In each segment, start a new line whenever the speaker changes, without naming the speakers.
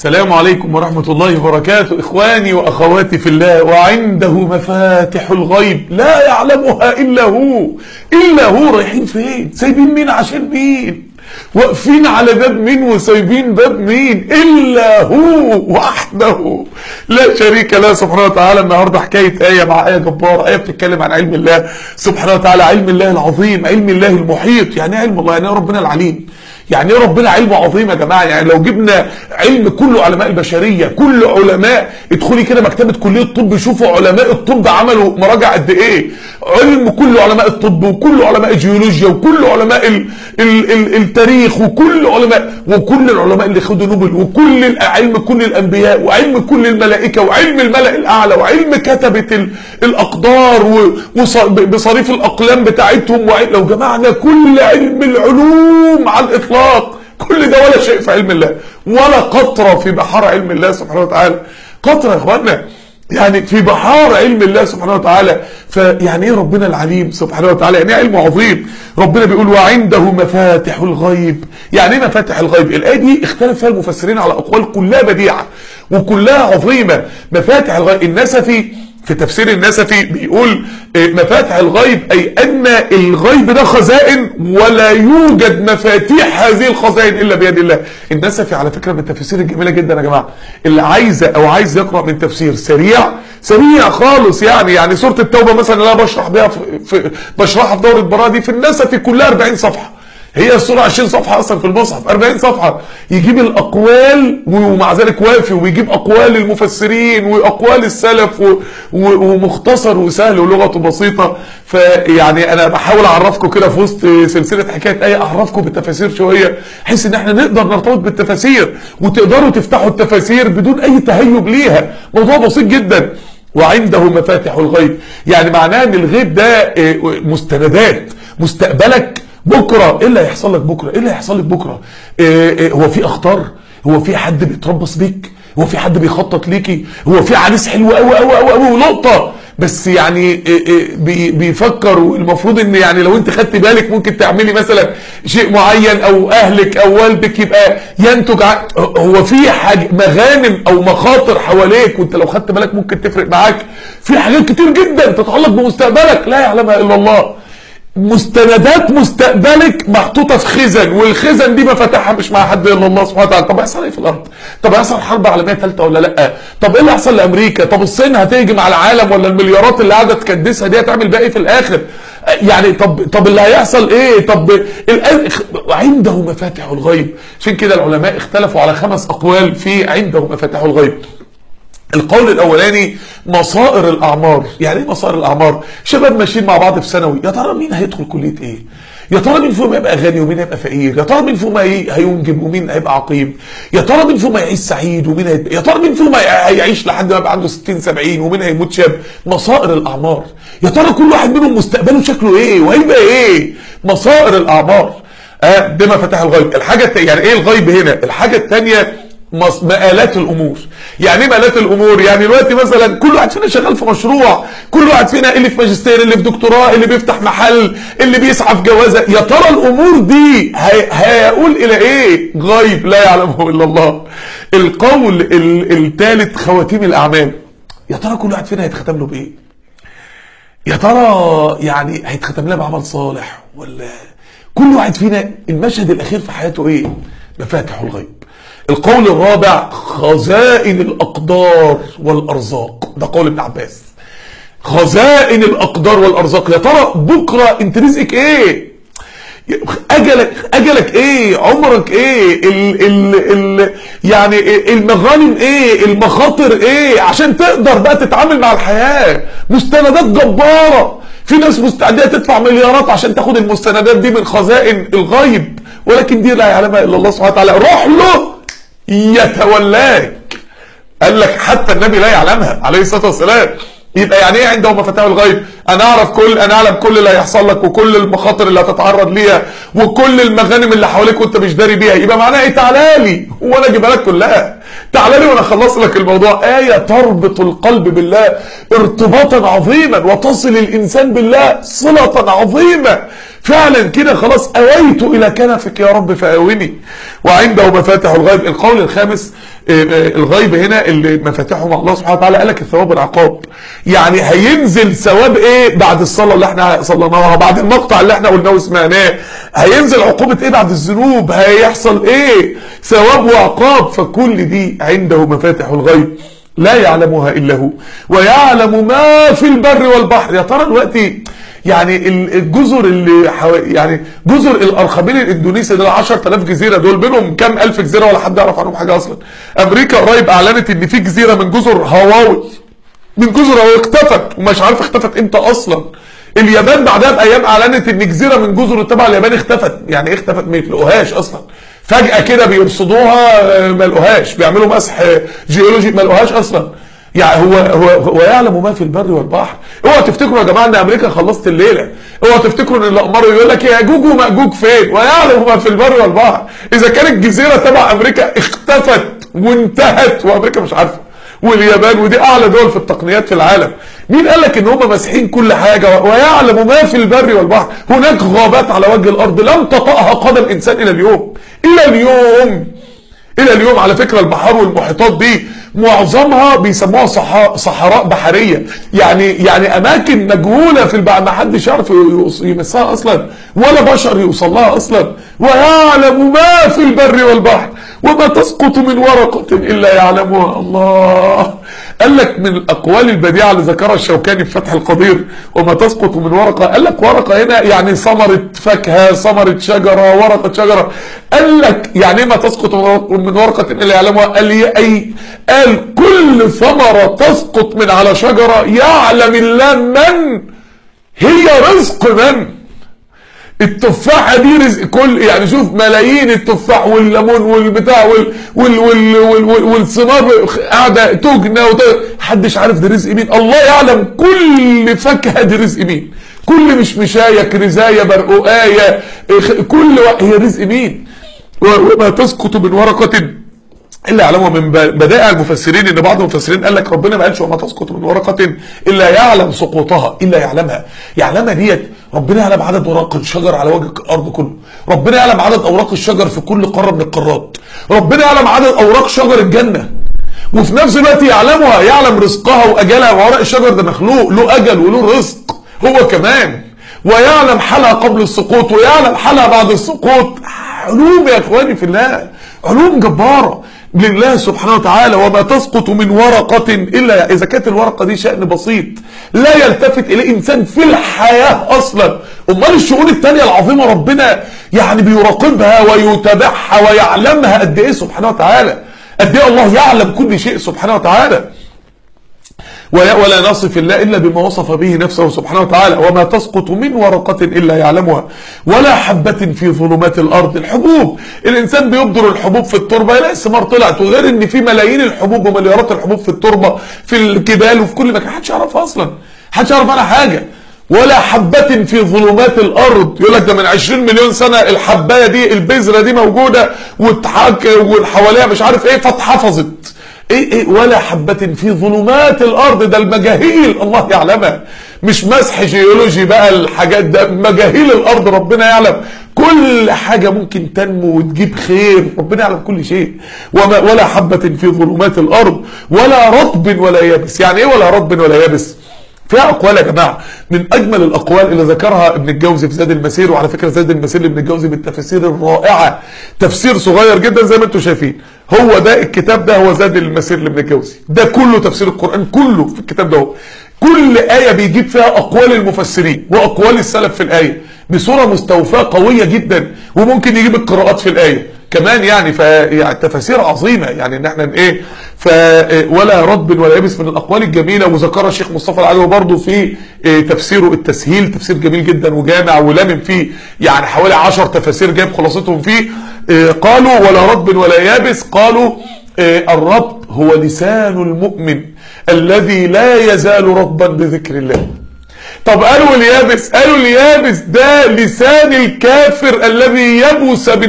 السلام عليكم ورحمة الله وبركاته إخواني وأخواتي في الله وعنده مفاتح الغيب لا يعلمها إلا هو إلا هو رايحين فين سايبين مين عشان مين واقفين على باب مين وسايبين باب مين إلا هو وحده لا شريك له سبحانه وتعالى النهاردة حكاية آية مع آية جبارة آية بتتكلم عن علم الله سبحانه وتعالى علم الله العظيم علم الله المحيط يعني إيه علم الله يعني إيه ربنا العليم يعني ايه ربنا علمه عظيم يا جماعه يعني لو جبنا علم كل علماء البشريه كل علماء ادخلي كده مكتبه كليه الطب شوفوا علماء الطب عملوا مراجع قد ايه علم كل علماء الطب وكل علماء الجيولوجيا وكل علماء ال ال ال التاريخ وكل علماء وكل العلماء اللي خدوا نوبل وكل علم كل الانبياء وعلم كل الملائكه وعلم الملأ الاعلى وعلم كتبه ال الاقدار وبصريف الاقلام بتاعتهم لو جمعنا كل علم العلوم على الاطلاق كل ده ولا شيء في علم الله ولا قطره في بحار علم الله سبحانه وتعالى قطره يا اخوانا يعني في بحار علم الله سبحانه وتعالى فيعني ايه ربنا العليم سبحانه وتعالى يعني ايه علم عظيم ربنا بيقول وعنده مفاتح الغيب يعني ايه مفاتح الغيب الايه دي اختلف فيها المفسرين على اقوال كلها بديعه وكلها عظيمه مفاتح الغيب النسفي في تفسير النسفي بيقول مفاتح الغيب أي أن الغيب ده خزائن ولا يوجد مفاتيح هذه الخزائن إلا بيد الله النسفي على فكرة من التفسير الجميلة جدا يا جماعة اللي عايزة أو عايز يقرأ من تفسير سريع سريع خالص يعني يعني سورة التوبة مثلا اللي أنا بشرح بيها في, في بشرحها في دورة براءة دي في النسفي كلها 40 صفحة هي السورة 20 صفحة أصلا في المصحف 40 صفحة يجيب الأقوال ومع ذلك وافي ويجيب أقوال المفسرين وأقوال السلف و... و... ومختصر وسهل ولغته بسيطة فيعني أنا بحاول أعرفكم كده في وسط سلسلة حكاية آية أعرفكم بالتفاسير شوية بحيث إن إحنا نقدر نرتبط بالتفاسير وتقدروا تفتحوا التفاسير بدون أي تهيب ليها موضوع بسيط جدا وعنده مفاتح الغيب يعني معناه ان الغيب ده مستندات مستقبلك بكره ايه اللي هيحصل لك بكره ايه اللي هيحصل لك بكره إيه إيه هو في اخطار هو في حد بيتربص بيك هو في حد بيخطط ليكي هو في عريس حلو قوي قوي قوي قوي ونقطه بس يعني إيه بي بيفكر والمفروض ان يعني لو انت خدت بالك ممكن تعملي مثلا شيء معين او اهلك او والدك يبقى ينتج هو في حاجه مغانم او مخاطر حواليك وانت لو خدت بالك ممكن تفرق معاك في حاجات كتير جدا تتعلق بمستقبلك لا يعلمها الا الله مستندات مستقبلك محطوطه في خزن والخزن دي مفاتيحها مش مع حد الا الله سبحانه وتعالى طب هيحصل ايه في الارض طب هيحصل حرب عالميه ثالثه ولا لا طب ايه اللي هيحصل لامريكا طب الصين هتهجم على العالم ولا المليارات اللي قاعده تكدسها دي هتعمل بقى ايه في الاخر يعني طب طب اللي هيحصل ايه طب الان عنده مفاتيح الغيب عشان كده العلماء اختلفوا على خمس اقوال في عنده مفاتيح الغيب القول الاولاني مصائر الاعمار يعني ايه مصائر الاعمار شباب ماشيين مع بعض في ثانوي يا ترى مين هيدخل كليه ايه يا ترى مين فيهم هيبقى غني ومين هيبقى فقير يا ترى مين فيهم هينجب ومين هيبقى عقيم يا ترى مين فيهم هيعيش سعيد ومين هيبقى يا ترى مين فيهم هيعيش لحد ما يبقى عنده 60 70 ومين هيموت شاب مصائر الاعمار يا ترى كل واحد منهم مستقبله شكله ايه وهيبقى ايه مصائر الاعمار اه ده مفاتيح الغيب الحاجه يعني ايه الغيب هنا الحاجه الثانيه مآلات الامور يعني ايه مآلات الامور يعني دلوقتي مثلا كل واحد فينا شغال في مشروع كل واحد فينا اللي في ماجستير اللي في دكتوراه اللي بيفتح محل اللي بيسعى في جوازه يا ترى الامور دي هيقول الى ايه غيب لا يعلمه الا الله القول الثالث خواتيم الاعمال يا ترى كل واحد فينا هيتختم له بايه يا ترى يعني هيتختم لها بعمل صالح ولا كل واحد فينا المشهد الاخير في حياته ايه مفاتح الغيب القول الرابع خزائن الأقدار والأرزاق ده قول ابن عباس خزائن الأقدار والأرزاق يا ترى بكرة انت رزقك ايه اجلك اجلك ايه عمرك ايه ال ال ال يعني المغانم ايه المخاطر ايه عشان تقدر بقى تتعامل مع الحياة مستندات جبارة في ناس مستعدة تدفع مليارات عشان تاخد المستندات دي من خزائن الغيب ولكن دي لا يعلمها الا الله سبحانه وتعالى روح له يتولاك قال لك حتى النبي لا يعلمها عليه الصلاه والسلام يبقى يعني ايه عنده مفاتيح الغيب انا اعرف كل انا اعلم كل اللي هيحصل لك وكل المخاطر اللي هتتعرض ليها وكل المغانم اللي حواليك وانت مش داري بيها يبقى معناها ايه تعالى لي وانا اجيبها لك كلها تعالى لي وانا اخلص لك الموضوع آية تربط القلب بالله ارتباطا عظيما وتصل الانسان بالله صلة عظيمة فعلا كده خلاص اويت الى كنفك يا رب فاويني وعنده مفاتح الغيب القول الخامس آه، آه، الغيب هنا اللي مفاتيحه مع الله سبحانه وتعالى قالك الثواب والعقاب يعني هينزل ثواب ايه بعد الصلاه اللي احنا صليناها بعد المقطع اللي احنا قلناه وسمعناه هينزل عقوبه ايه بعد الذنوب هيحصل ايه ثواب وعقاب فكل دي عنده مفاتح الغيب لا يعلمها الا هو ويعلم ما في البر والبحر يا ترى دلوقتي يعني ال- الجزر اللي حو... يعني جزر الارخبيل الاندونيسي دول 10000 جزيره دول بينهم كام الف جزيره ولا حد يعرف عنهم حاجه اصلا امريكا قريب اعلنت ان في جزيره من جزر هاواي من جزر هاواي اختفت ومش عارف اختفت امتى اصلا اليابان بعدها بايام اعلنت ان جزيره من جزر تبع اليابان اختفت يعني ايه اختفت ما يلاقوهاش اصلا فجاه كده بيرصدوها آه، ما لقوهاش بيعملوا مسح آه، جيولوجي ما لقوهاش اصلا يعني هو هو هو يعلم ما في البر والبحر اوعوا تفتكروا يا جماعه ان امريكا خلصت الليله اوعوا تفتكروا ان الاقمار يقول لك ياجوج وماجوج فين ويعلم ما في البر والبحر اذا كانت جزيره تبع امريكا اختفت وانتهت وامريكا مش عارفه واليابان ودي اعلى دول في التقنيات في العالم مين قال لك ان هم ماسحين كل حاجه ويعلم ما في البر والبحر هناك غابات على وجه الارض لم تطأها قدم انسان الى اليوم الى اليوم الى اليوم على فكره البحار والمحيطات دي معظمها بيسموها صحا- صحراء بحريه يعني يعني اماكن مجهوله في البحر ما حدش يعرف يوص- يمسها اصلا ولا بشر يوصل لها اصلا ويعلم ما في البر والبحر وما تسقط من ورقه الا يعلمها الله قال لك من الاقوال البديعه اللي ذكرها الشوكاني في فتح القدير وما تسقط من ورقه قال لك ورقه هنا يعني ثمره فاكهه ثمره شجره ورقه شجره قال لك يعني ايه ما تسقط من ورقه الا يعلمها قال لي اي قال كل ثمره تسقط من على شجره يعلم الله من هي رزق من التفاحة دي رزق كل يعني شوف ملايين التفاح والليمون والبتاع وال وال وال وال وال والثمار قاعدة تجنى وت- محدش عارف ده رزق مين الله يعلم كل فاكهة دي رزق مين كل مشمشاية كرزاية برقوقاية إخ- كل وا- هي رزق مين و- وما تسقط من ورقة الا يعلمه من ب- بدائع المفسرين ان بعض المفسرين قال لك ربنا ما قالش وما تسقط من ورقه الا يعلم سقوطها الا يعلمها يعلمها ديت ربنا يعلم عدد اوراق الشجر على وجه الارض كله ربنا يعلم عدد اوراق الشجر في كل قاره من القارات ربنا يعلم عدد اوراق شجر الجنه وفي نفس الوقت يعلمها يعلم رزقها واجلها وورق الشجر ده مخلوق له اجل وله رزق هو كمان ويعلم حالها قبل السقوط ويعلم حالها بعد السقوط علوم يا اخواني في الله علوم جباره لله سبحانه وتعالى وما تسقط من ورقة إلا إذا كانت الورقة دي شأن بسيط لا يلتفت إليه إنسان في الحياة أصلا أمال الشؤون التانية العظيمة ربنا يعني بيراقبها ويتابعها ويعلمها قد إيه سبحانه وتعالى قد إيه الله يعلم كل شيء سبحانه وتعالى ولا ولا نصف الله الا بما وصف به نفسه سبحانه وتعالى وما تسقط من ورقه الا يعلمها ولا حبه في ظلمات الارض الحبوب الانسان بيبذر الحبوب في التربه يلاقي الثمار طلعت وغير ان في ملايين الحبوب ومليارات الحبوب في التربه في الجبال وفي كل مكان محدش يعرفها اصلا محدش يعرف عنها حاجه ولا حبة في ظلمات الأرض يقول لك ده من 20 مليون سنة الحباية دي البذرة دي موجودة واتحك والحواليها مش عارف ايه فاتحفظت ايه ايه ولا حبة في ظلمات الارض ده المجاهيل الله يعلمها مش مسح جيولوجي بقى الحاجات ده مجاهيل الارض ربنا يعلم كل حاجة ممكن تنمو وتجيب خير ربنا يعلم كل شيء وما ولا حبة في ظلمات الارض ولا رطب ولا يابس يعني ايه ولا رطب ولا يابس فيها اقوال يا جماعه من اجمل الاقوال اللي ذكرها ابن الجوزي في زاد المسير وعلى فكره زاد المسير لابن الجوزي من التفاسير الرائعه تفسير صغير جدا زي ما انتم شايفين هو ده الكتاب ده هو زاد المسير لابن الجوزي ده كله تفسير القران كله في الكتاب ده هو. كل ايه بيجيب فيها اقوال المفسرين واقوال السلف في الايه بصوره مستوفاه قويه جدا وممكن يجيب القراءات في الايه كمان يعني ف يعني تفاسير عظيمه يعني ان احنا ايه ف ولا رطب ولا يابس من الاقوال الجميله وذكرها الشيخ مصطفى العلوي برضه في إيه تفسيره التسهيل تفسير جميل جدا وجامع ولامم فيه يعني حوالي 10 تفاسير جايب خلاصتهم فيه إيه قالوا ولا رطب ولا يابس قالوا إيه الرطب هو لسان المؤمن الذي لا يزال رطبا بذكر الله طب قالوا اليابس قالوا اليابس ده لسان الكافر الذي يبس من قلة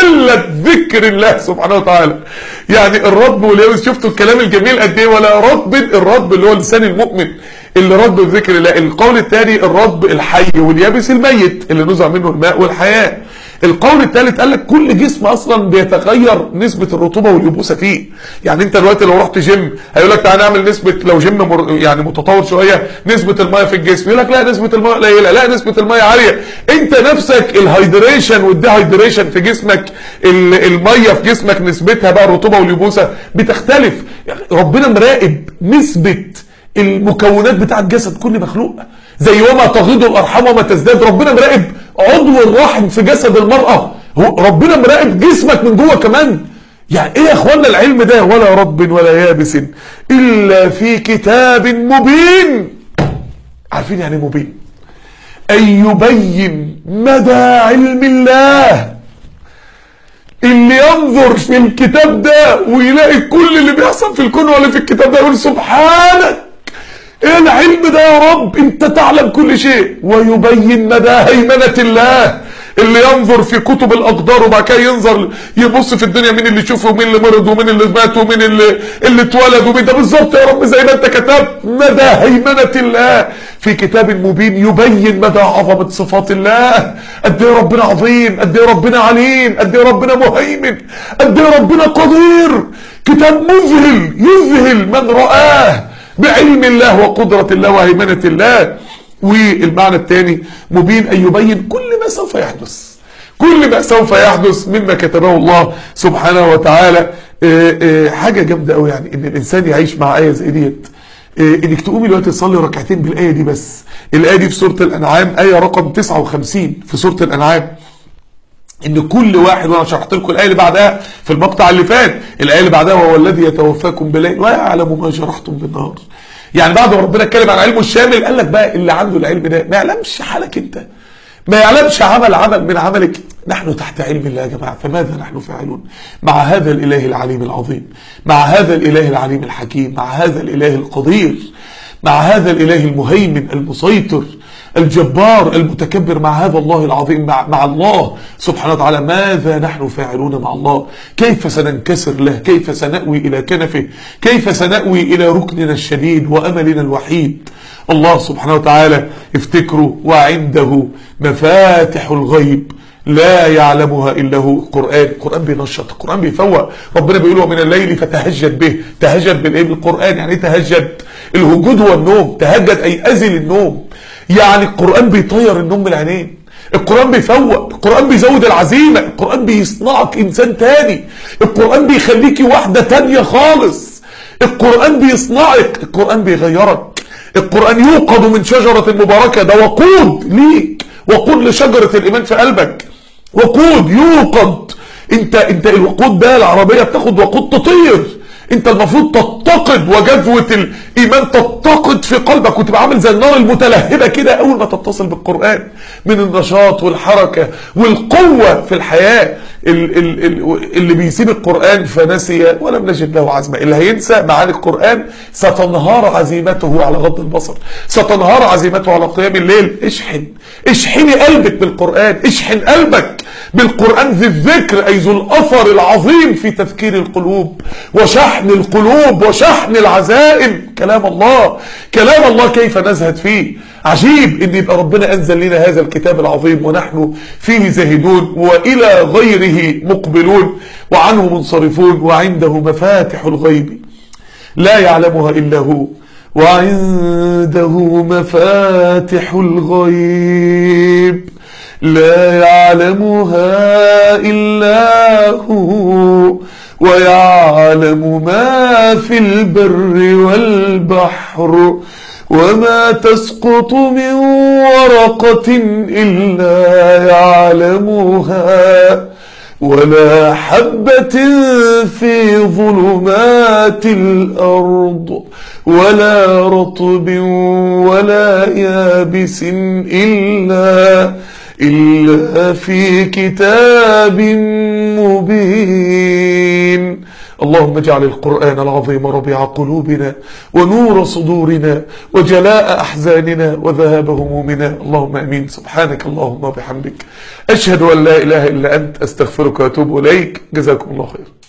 قلة ذكر الله سبحانه وتعالى يعني الرب واليابس شفتوا الكلام الجميل قد ايه ولا رب الرب اللي هو لسان المؤمن اللي رب بذكر الله القول الثاني الرب الحي واليابس الميت اللي نزع منه الماء والحياة القول الثالث قال لك كل جسم اصلا بيتغير نسبه الرطوبه واليبوسه فيه يعني انت دلوقتي لو رحت جيم هيقول لك تعالى نعمل نسبه لو جيم مر يعني متطور شويه نسبه الميه في الجسم يقول لك لا نسبه الميه قليله لا نسبه الميه عاليه انت نفسك الهايدريشن والديهايدريشن في جسمك الميه في جسمك نسبتها بقى الرطوبه واليبوسه بتختلف ربنا مراقب نسبه المكونات بتاعت جسد كل مخلوق زي وما تغيض الارحام وما تزداد ربنا مراقب عضو الرحم في جسد المرأة هو ربنا مراقب جسمك من جوه كمان يعني ايه يا اخوانا العلم ده ولا رب ولا يابس الا في كتاب مبين عارفين يعني مبين ان يبين مدى علم الله اللي ينظر في الكتاب ده ويلاقي كل اللي بيحصل في الكون ولا في الكتاب ده يقول سبحانك ايه العلم ده يا رب انت تعلم كل شيء ويبين مدى هيمنة الله اللي ينظر في كتب الاقدار وبعد كده ينظر يبص في الدنيا مين اللي يشوفه ومين اللي مرض ومين اللي مات ومين اللي اللي اتولد ومين ده بالظبط يا رب زي ما انت كتبت مدى هيمنة الله في كتاب مبين يبين مدى عظمة صفات الله قد ايه ربنا عظيم قد ايه ربنا عليم قد ايه ربنا مهيمن قد ايه ربنا قدير كتاب مذهل يذهل من رآه بعلم الله وقدرة الله وهيمنة الله والمعنى الثاني مبين أن يبين كل ما سوف يحدث كل ما سوف يحدث مما كتبه الله سبحانه وتعالى آآ آآ حاجة جامدة قوي يعني ان الانسان يعيش مع آية زي ديت انك تقومي دلوقتي تصلي ركعتين بالآية دي بس الآية دي في سورة الأنعام آية رقم 59 في سورة الأنعام ان كل واحد وانا شرحت لكم الايه اللي بعدها في المقطع اللي فات الايه اللي بعدها وهو الذي يتوفاكم بالليل ويعلم ما جرحتم بالنهار يعني بعد ما ربنا اتكلم عن علمه الشامل قال لك بقى اللي عنده العلم ده ما يعلمش حالك انت ما يعلمش عمل عمل من عملك نحن تحت علم الله يا جماعه فماذا نحن فاعلون مع هذا الاله العليم العظيم مع هذا الاله العليم الحكيم مع هذا الاله القدير مع هذا الاله المهيمن المسيطر الجبار المتكبر مع هذا الله العظيم مع, مع الله سبحانه وتعالى ماذا نحن فاعلون مع الله كيف سننكسر له كيف سنأوي إلى كنفه كيف سنأوي إلى ركننا الشديد وأملنا الوحيد الله سبحانه وتعالى افتكروا وعنده مفاتح الغيب لا يعلمها الا هو القران القران بينشط القران بيفوق ربنا بيقول ومن الليل فتهجد به تهجد بالايه بالقران يعني ايه تهجد الهجود هو النوم تهجد اي ازل النوم يعني القرآن بيطير النوم من العينين القرآن بيفوق القرآن بيزود العزيمة القرآن بيصنعك إنسان تاني القرآن بيخليكي واحدة تانية خالص القرآن بيصنعك القرآن بيغيرك القرآن يوقد من شجرة مباركة ده وقود ليك وقود لشجرة الإيمان في قلبك وقود يوقد انت انت الوقود ده العربية بتاخد وقود تطير انت المفروض تتقد وجذوة الايمان تتقد في قلبك وتبقى عامل زي النار المتلهبة كده اول ما تتصل بالقرآن من النشاط والحركة والقوة في الحياة ال ال ال اللي بيسيب القرآن فنسي ولم نجد له عزمة اللي هينسى معاني القرآن ستنهار عزيمته على غض البصر ستنهار عزيمته على قيام الليل اشحن اشحني قلبك بالقرآن اشحن قلبك بالقرآن ذي الذكر أي ذو الأثر العظيم في تذكير القلوب وشحن القلوب وشحن العزائم كلام الله كلام الله كيف نزهد فيه عجيب ان يبقى ربنا انزل لنا هذا الكتاب العظيم ونحن فيه زاهدون والى غيره مقبلون وعنه منصرفون وعنده مفاتح الغيب لا يعلمها الا هو وعنده مفاتح الغيب لا يعلمها إلا هو ويعلم ما في البر والبحر وما تسقط من ورقة إلا يعلمها ولا حبة في ظلمات الأرض ولا رطب ولا يابس إلا إلا في كتاب مبين اللهم اجعل القرآن العظيم ربيع قلوبنا ونور صدورنا وجلاء أحزاننا وذهاب همومنا اللهم أمين سبحانك اللهم وبحمدك أشهد أن لا إله إلا أنت أستغفرك وأتوب إليك جزاكم الله خير